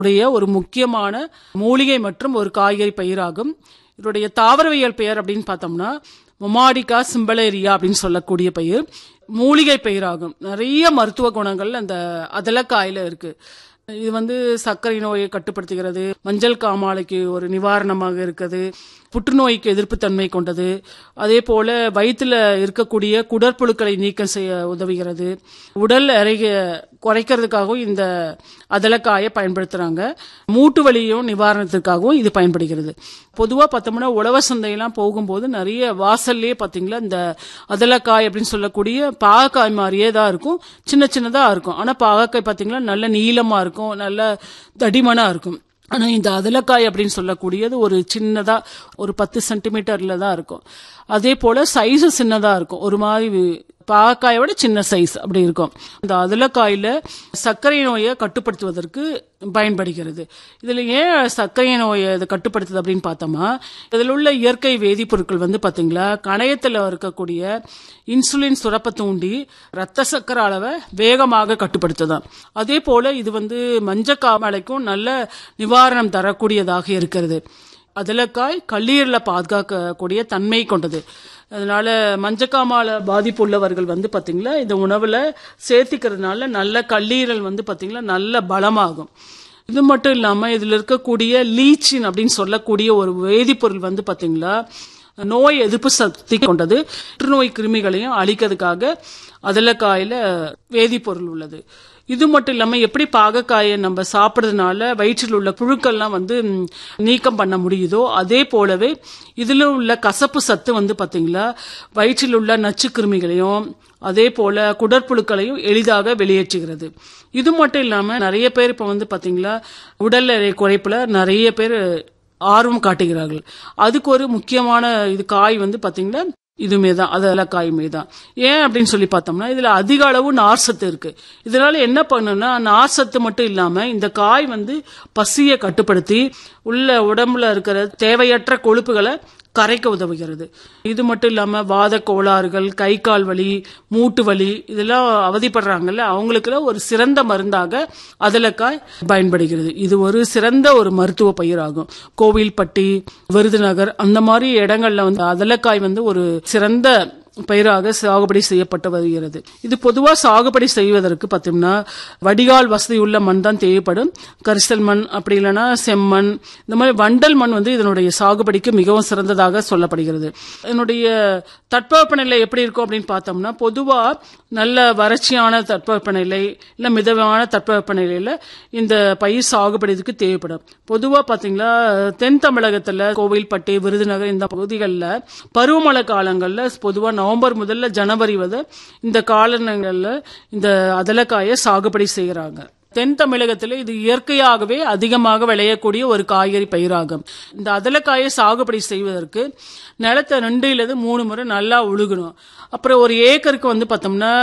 உடைய ஒரு முக்கியமான மூலிகை மற்றும் ஒரு காய்கறி பயிராகும் இதனுடைய தாவரவியல் பெயர் அப்படின்னு பார்த்தோம்னா மொமாடிகா சிம்பலேரியா அப்படின்னு சொல்லக்கூடிய பயிர் மூலிகை பயிராகும் நிறைய மருத்துவ குணங்கள் அந்த அதலக்காயில இருக்கு இது வந்து சர்க்கரை நோயை கட்டுப்படுத்துகிறது மஞ்சள் காமாலைக்கு ஒரு நிவாரணமாக இருக்குது புற்றுநோய்க்கு எதிர்ப்பு தன்மை கொண்டது அதே போல வயிற்றுல இருக்கக்கூடிய குடற்புழுக்களை நீக்கம் செய்ய உதவுகிறது உடல் எறைய குறைக்கிறதுக்காகவும் இந்த அதலக்காயை பயன்படுத்துறாங்க மூட்டு வலியும் நிவாரணத்திற்காகவும் இது பயன்படுகிறது பொதுவா பார்த்தோம்னா உழவர் சந்தையெல்லாம் போகும்போது நிறைய வாசல்லே பாத்தீங்களா இந்த அதலக்காய் அப்படின்னு சொல்லக்கூடிய பாகக்காய் மாதிரியே தான் இருக்கும் சின்ன சின்னதா இருக்கும் ஆனா பாகக்காய் பாத்தீங்களா நல்ல நீளமா இருக்கும் நல்ல தடிமனா இருக்கும் ஆனா இந்த அதலக்காய் அப்படின்னு சொல்லக்கூடியது ஒரு சின்னதா ஒரு பத்து சென்டிமீட்டர்ல தான் இருக்கும் அதே போல சைஸ் சின்னதா இருக்கும் ஒரு மாதிரி பாக்காயோட சின்ன சைஸ் அப்படி இருக்கும் இந்த அதலக்காயில சர்க்கரை நோயை கட்டுப்படுத்துவதற்கு பயன்படுகிறது இதுல ஏன் சர்க்கரை நோயை இதை கட்டுப்படுத்துது அப்படின்னு பார்த்தோமா இதில் உள்ள இயற்கை வேதிப்பொருட்கள் வந்து பாத்தீங்களா கணையத்துல இருக்கக்கூடிய இன்சுலின் சுரப்ப தூண்டி ரத்த சர்க்கரை அளவை வேகமாக கட்டுப்படுத்துதான் அதே போல இது வந்து மஞ்சக்காமலைக்கும் நல்ல நிவாரணம் தரக்கூடியதாக இருக்கிறது அதலக்காய் கல்லீரலை பாதுகாக்கக்கூடிய தன்மை கொண்டது அதனால மஞ்சக்காமால பாதிப்பு உள்ளவர்கள் வந்து பாத்தீங்களா இந்த உணவுல சேர்த்திக்கிறதுனால நல்ல கல்லீரல் வந்து பாத்தீங்களா நல்ல பலமாகும் இது மட்டும் இல்லாம இதுல இருக்கக்கூடிய லீச்சின் அப்படின்னு சொல்லக்கூடிய ஒரு வேதிப்பொருள் வந்து பாத்தீங்களா நோய் எதிர்ப்பு சக்தி கொண்டது புற்றுநோய் கிருமிகளையும் அழிக்கிறதுக்காக அதலக்காயில வேதிப்பொருள் உள்ளது இது மட்டும் இல்லாம எப்படி பாகக்காயை நம்ம சாப்பிடுறதுனால வயிற்றில் உள்ள புழுக்கள்லாம் வந்து ம், நீக்கம் பண்ண முடியுதோ அதே போலவே இதுல உள்ள கசப்பு சத்து வந்து பாத்தீங்களா வயிற்றில் உள்ள நச்சு கிருமிகளையும் அதே போல குடற்புழுக்களையும் எளிதாக வெளியேற்றுகிறது இது மட்டும் இல்லாம நிறைய பேர் இப்ப வந்து பாத்தீங்களா உடல் எடை குறைப்புல நிறைய பேர் ஆர்வம் காட்டுகிறார்கள் அதுக்கு ஒரு முக்கியமான இது காய் வந்து பாத்தீங்கன்னா இதுமே தான் அதெல்லாம் காயுமே தான் ஏன் அப்படின்னு சொல்லி பார்த்தோம்னா இதுல அதிக அளவு நார் சத்து இருக்கு இதனால என்ன பண்ணுன்னா நார் சத்து மட்டும் இல்லாம இந்த காய் வந்து பசியை கட்டுப்படுத்தி உள்ள உடம்புல இருக்கிற தேவையற்ற கொழுப்புகளை கரைக்க உதவுகிறது இது மட்டும் இல்லாம வாத கோளாறுகள் கை கால் வலி மூட்டு வலி இதெல்லாம் அவதிப்படுறாங்கல்ல அவங்களுக்குலாம் ஒரு சிறந்த மருந்தாக அதலக்காய் பயன்படுகிறது இது ஒரு சிறந்த ஒரு மருத்துவ பயிராகும் கோவில்பட்டி விருதுநகர் அந்த மாதிரி இடங்கள்ல வந்து அதலக்காய் வந்து ஒரு சிறந்த பயிராக சாகுபடி செய்யப்பட்டு வருகிறது இது பொதுவா சாகுபடி செய்வதற்கு பார்த்தோம்னா வடிகால் வசதி உள்ள மண் தான் தேவைப்படும் கரிசல் மண் அப்படி இல்லைன்னா செம்மண் இந்த மாதிரி வண்டல் மண் வந்து இதனுடைய சாகுபடிக்கு மிகவும் சிறந்ததாக சொல்லப்படுகிறது இதனுடைய தட்பவெப்பநிலை எப்படி இருக்கும் அப்படின்னு பார்த்தோம்னா பொதுவா நல்ல வறட்சியான தட்பவெப்பநிலை இல்ல மிதமான தட்பவெப்பநிலையில இந்த பயிர் சாகுபடிக்கு தேவைப்படும் பொதுவா பாத்தீங்களா தென் தமிழகத்துல கோவில்பட்டி விருதுநகர் இந்த பகுதிகளில் பருவமழை காலங்கள்ல பொதுவா நவம்பர் முதல்ல ஜனவரி வரை இந்த காலங்கள்ல இந்த அதலக்காயை சாகுபடி செய்யறாங்க தென் தமிழகத்தில் இது இயற்கையாகவே அதிகமாக விளையக்கூடிய ஒரு காய்கறி பயிராகும் இந்த அதலக்காயை சாகுபடி செய்வதற்கு நிலத்தை ரெண்டுலேருந்து மூணு முறை நல்லா உழுகணும் அப்புறம் ஒரு ஏக்கருக்கு வந்து பார்த்தோம்னா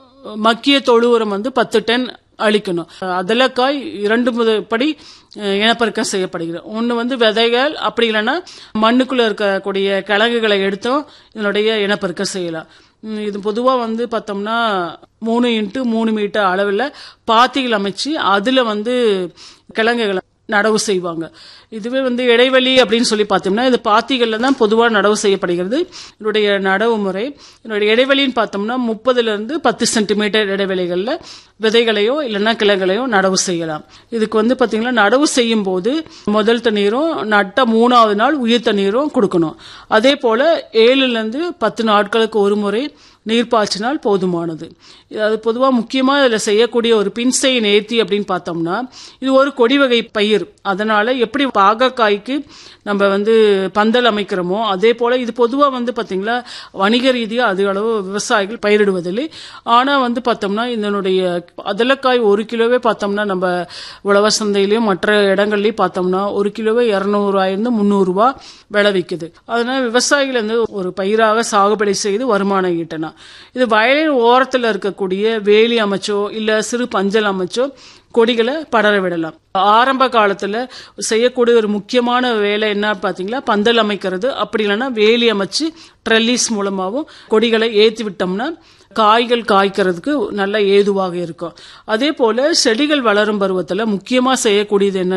மக்கிய தொழு உரம் வந்து பத்து டன் அழிக்கணும் அதலக்காய் இரண்டு முத- படி அஹ், இனப்பெருக்கம் செய்யப்படுகிறது ஒன்று வந்து விதைகள் அப்படி இல்லைன்னா மண்ணுக்குள்ள இருக்கக்கூடிய கிழங்குகளை எடுத்தும் இதனுடைய இனப்பெருக்கம் செய்யலாம் உம், இது பொதுவாக வந்து பார்த்தோம்னா மூணு இன்ட்டு மூணு மீட்டர் அளவில் பாத்திகள் அமைச்சு அதில் வந்து கிழங்குகளை நடவு செய்வாங்க இதுவே வந்து இடைவெளி அப்படின்னு சொல்லி பார்த்தோம்னா இது பாத்திகளில் தான் பொதுவாக நடவு செய்யப்படுகிறது இதனுடைய நடவு முறை இதனுடைய இடைவெளின்னு பார்த்தோம்னா முப்பதுல இருந்து பத்து சென்டிமீட்டர் இடைவெளிகளில் விதைகளையோ இல்லைன்னா கிளைகளையோ நடவு செய்யலாம் இதுக்கு வந்து பார்த்தீங்கன்னா நடவு செய்யும் போது முதல் தண்ணீரும் நட்ட மூணாவது நாள் உயிர் தண்ணீரும் கொடுக்கணும் அதே போல ஏழுல இருந்து பத்து நாட்களுக்கு ஒரு முறை நீர் பாய்ச்சினால் போதுமானது இது அது பொதுவாக முக்கியமாக இதில் செய்யக்கூடிய ஒரு பின்சை நேர்த்தி அப்படின்னு பார்த்தோம்னா இது ஒரு கொடி வகை பயிர் அதனால எப்படி பாகக்காய்க்கு நம்ம வந்து பந்தல் அமைக்கிறோமோ அதே போல இது பொதுவாக வந்து பார்த்தீங்களா வணிக ரீதியாக அதிக அளவு விவசாயிகள் பயிரிடுவதில்லை ஆனால் வந்து பார்த்தோம்னா இதனுடைய அதலக்காய் ஒரு கிலோவே பார்த்தோம்னா நம்ம உழவர் சந்தையிலையும் மற்ற இடங்கள்லையும் பார்த்தோம்னா ஒரு கிலோவே இரநூறுவாயிருந்து முந்நூறுரூவா விலை விற்குது அதனால விவசாயிகள் வந்து ஒரு பயிராக சாகுபடி செய்து வருமானம் ஈட்டலாம் இது வயலின் ஓரத்தில் இருக்கக்கூடிய வேலி அமைச்சோ இல்ல சிறு பஞ்சல் அமைச்சோ கொடிகளை படர விடலாம் ஆரம்ப காலத்துல செய்யக்கூடிய ஒரு முக்கியமான வேலை என்ன பாத்தீங்களா பந்தல் அமைக்கிறது அப்படி இல்லைன்னா வேலி அமைச்சு ட்ரெல்லிஸ் மூலமாகவும் கொடிகளை ஏற்றி விட்டோம்னா காய்கள் காய்க்கிறதுக்கு நல்ல ஏதுவாக இருக்கும் அதே போல செடிகள் வளரும் பருவத்துல முக்கியமா செய்யக்கூடியது என்ன